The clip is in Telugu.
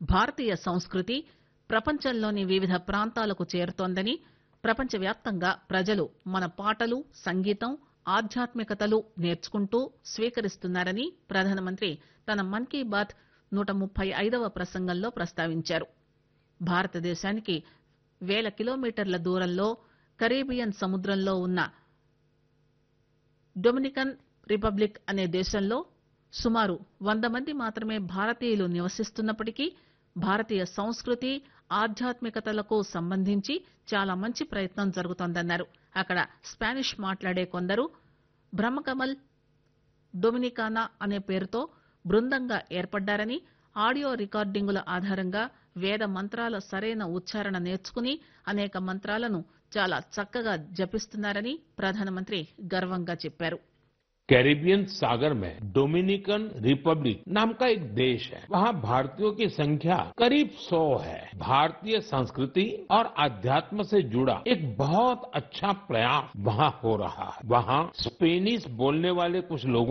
భారతీయ సంస్కృతి ప్రపంచంలోని వివిధ ప్రాంతాలకు చేరుతోందని ప్రపంచవ్యాప్తంగా ప్రజలు మన పాటలు సంగీతం ఆధ్యాత్మికతలు నేర్చుకుంటూ స్వీకరిస్తున్నారని ప్రధానమంత్రి తన మన్ కీ బాత్ నూట ముప్పై ఐదవ ప్రసంగంలో ప్రస్తావించారు భారతదేశానికి వేల కిలోమీటర్ల దూరంలో కరీబియన్ సముద్రంలో ఉన్న డొమినికన్ రిపబ్లిక్ అనే దేశంలో సుమారు వంద మంది మాత్రమే భారతీయులు నివసిస్తున్నప్పటికీ భారతీయ సంస్కృతి ఆధ్యాత్మికతలకు సంబంధించి చాలా మంచి ప్రయత్నం జరుగుతోందన్నారు అక్కడ స్పానిష్ మాట్లాడే కొందరు బ్రహ్మకమల్ డొమినికానా అనే పేరుతో బృందంగా ఏర్పడ్డారని ఆడియో రికార్డింగుల ఆధారంగా వేద మంత్రాల సరైన ఉచ్చారణ నేర్చుకుని అనేక మంత్రాలను చాలా చక్కగా జపిస్తున్నారని ప్రధానమంత్రి గర్వంగా చెప్పారు कैरिबियन सागर में डोमिनिकन रिपब्लिक नाम का एक देश है वहाँ भारतीयों की संख्या करीब 100 है भारतीय संस्कृति और अध्यात्म से जुड़ा एक बहुत अच्छा प्रयास वहाँ हो रहा है वहाँ स्पेनिश बोलने वाले कुछ लोगों